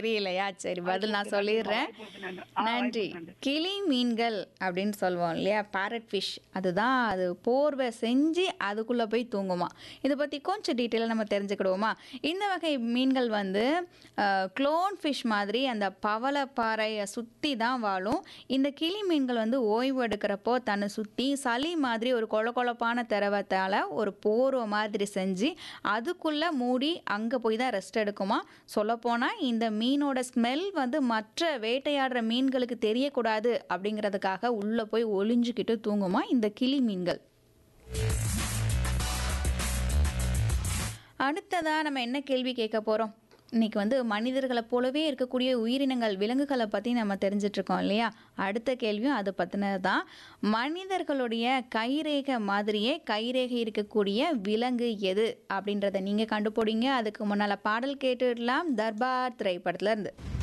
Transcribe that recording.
தெரியலையா சரி பதில் நான் சொல்லிடுறேன் நன்றி கிளி மீன்கள் அப்படின்னு சொல்லுவோம் இல்லையா பேரட் ஃபிஷ் அதுதான் அது போர்வை செஞ்சு அதுக்குள்ளே போய் தூங்குமா இதை பற்றி கொஞ்சம் டீட்டெயிலாக நம்ம தெரிஞ்சுக்கிடுவோமா இந்த வகை மீன்கள் வந்து க்ளோன் ஃபிஷ் மாதிரி அந்த பவளப்பாறையை சுற்றி தான் வாழும் இந்த கிளி மீன்கள் வந்து ஓய்வு எடுக்கிறப்போ தன்னை சுற்றி சளி மாதிரி ஒரு கொல கொலப்பான திரவத்தால் ஒரு போர்வை மாதிரி செஞ்சு அதுக்குள்ளே மூடி அங்கே போய் தான் ரெஸ்ட் எடுக்குமா சொல்லப்போனால் இந்த மீனோட ஸ்மெல் வந்து மற்ற வேட்டையாடுற மீன்களுக்கு தெரியக்கூடாது அப்படிங்கிறதுக்காக உள்ளே போய் ஒளிஞ்சுக்கிட்டு தூங்குமா இந்த கிளி மீன்கள் அடுத்ததாக நம்ம என்ன கேள்வி கேட்க போகிறோம் இன்னைக்கு வந்து மனிதர்களை போலவே இருக்கக்கூடிய உயிரினங்கள் விலங்குகளை பற்றி நம்ம தெரிஞ்சிட்டு இருக்கோம் இல்லையா அடுத்த கேள்வியும் அது பற்றினது தான் மனிதர்களுடைய கைரேகை மாதிரியே கைரேகை இருக்கக்கூடிய விலங்கு எது அப்படின்றத நீங்கள் கண்டுபிடிங்க அதுக்கு முன்னால் பாடல் கேட்டுடலாம் தர்பார் திரைப்படத்துல இருந்து